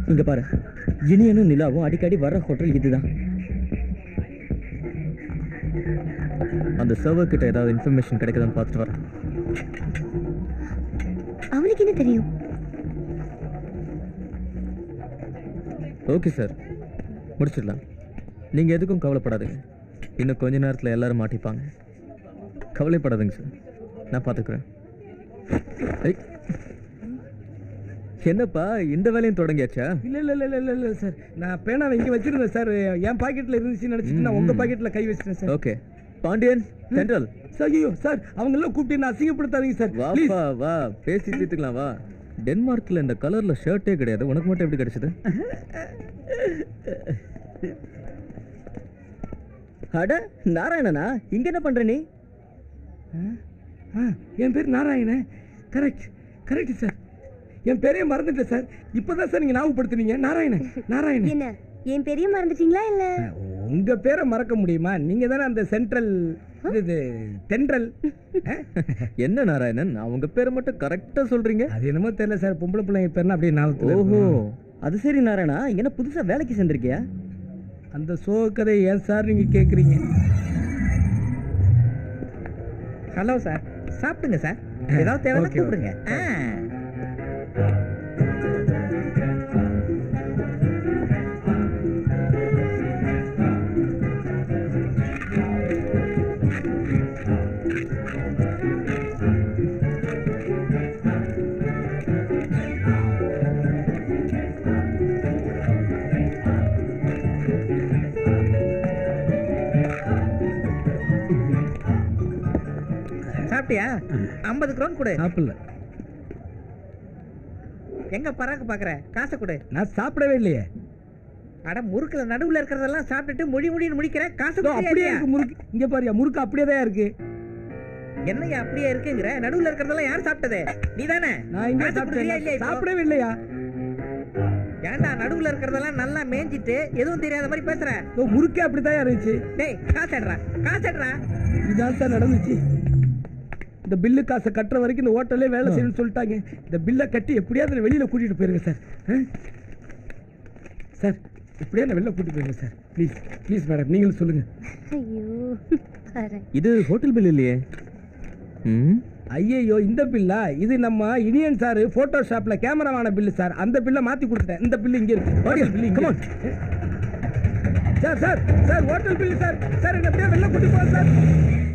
இங்க பாரு இனியனும் நிலாவும் அடிக்கடி வர்ற ஹோட்டல் இதுதான் அந்த சர்வர் கிட்ட ஏதாவது இன்ஃபர்மேஷன் கிடைக்குதான்னு பார்த்துட்டு வரேன் அவனுக்கு என்ன தெரியும் ஓகே சார் முடிச்சிடலாம் நீங்கள் எதுக்கும் கவலைப்படாதீங்க இன்னும் கொஞ்ச நேரத்தில் எல்லாரும் மாட்டிப்பாங்க கவலைப்படாதீங்க சார் நான் பார்த்துக்கிறேன் ஐ. என்னப்பா இந்த வேலையும் தொடங்கியாச்சா இல்ல இல்ல இல்ல இல்ல இல்ல சார் நான் பேனாவை இங்க வச்சிருந்தேன் சார் என் பாக்கெட்ல இருந்துச்சு நினைச்சிட்டு நான் உங்க பாக்கெட்ல கை வச்சிட்டேன் sir okay Pandian central sir ஐயோ சார் அவங்க எல்லாம் கூப்பிட்டு என்ன அசிங்கப்படுத்தாதீங்க சார் ப்ளீஸ் வாப்பா வா பேசி தீர்த்துக்கலாம் வா டென்மார்க்ல இந்த கலர்ல ஷர்ட்டே கிடையாது உனக்கு மட்டும் எப்படி கிடைச்சது அட நாராயணனா இங்க என்ன பண்ற நீ என் பேர் நாராயணன் கரெக்ட் கரெக்ட் சார் என் பேரே மறந்துட்டேன் சார் இப்பதான் சார் நீங்க ஞாபகப்படுத்துனீங்க நாராயணன் நாராயணன் என்ன என் பெரிய மறந்துட்டீங்களா இல்ல உங்க பேரை மறக்க முடியுமா நீங்க தானே அந்த சென்ட்ரல் இது தென்றல் என்ன நாராயணன் அவங்க பேரை மட்டும் கரெக்டா சொல்றீங்க அது என்னமோ தெரியல சார் பொம்பளை பிள்ளைங்க பேர்னா அப்படியே ஞாபகத்துல ஓஹோ இருக்கும். அது சரி நாராயணா என்ன புதுசா வேலைக்கு சேர்ந்திருக்கியா அந்த சோக கதை ஏன் சார் நீங்க கேக்குறீங்க ஹலோ சார் சாப்பிடுங்க சார் ஏதாவது தேவைன்னா Okay, okay. கூப்பிடுங்க ஆ. சாப்பிட்டியா ஐம்பது க்ரோன் கொடு சாப்பிடல எங்க பராக்கு பாக்குற காசை கொடு நான் சாப்பிடவே இல்லையே அட முறுக்குல நடுவுல இருக்கிறதெல்லாம் சாப்பிட்டுட்டு மொழி மொழின்னு முடிக்கிற காசு இதோ கொடுத்தியா அப்படியே இல்லையா? இருக்கு முறுக்கு இங்க பாருயா முறுக்கு அப்படியே தான் இருக்கு என்னய்யா அப்படியே இருக்குங்கிற நடுவுல இருக்கிறதெல்லாம் யார் சாப்பிட்டது நீதானே நான் இங்க காசு கொடுக்குறியா இல்லையா சாப்பிட்டேன் இப்போ? சாப்பிடவே இல்லையா ஏன்டா நடுவுல இருக்கிறதெல்லாம் நல்லா மேய்ஞ்சிட்டு எதுவும் தெரியாத மாதிரி பேசுற இதோ முறுக்கே அப்படித்தான் இருந்துச்சு டேய் காசு எடுறா காசு எடுறா இதான் சார் நடந்துச்சு இந்த பில்லு காசை கட்டுற வரைக்கும் இந்த ஹோட்டல்லே வேலை செய்யணும்னு சொல்லிட்டாங்க இந்த பில்லை கட்டி எப்படியாவது என்னை வெளியில கூட்டிட்டு போயிருங்க சார் ஆ? சார் எப்படியா என்ன வெளில கூட்டிட்டு போயிருங்க சார் ப்ளீஸ் ப்ளீஸ் மேடம் நீங்களும் சொல்லுங்க ஐயோ வரேன் இது ஹோட்டல் பில் இல்லையே ம் ஐயையோ இந்த பில்லா இது நம்ம இனியன் சார் போட்டோஷாப்ல கேமராவான பில்லு சார் அந்த பில்லை மாத்தி கொடுத்துட்டேன் இந்த பில்லு இங்க இருக்கு hotel bill come on sir sir sir hotel bill sir sir என்ன அப்படியே வெளில கூட்டி போங்க சார்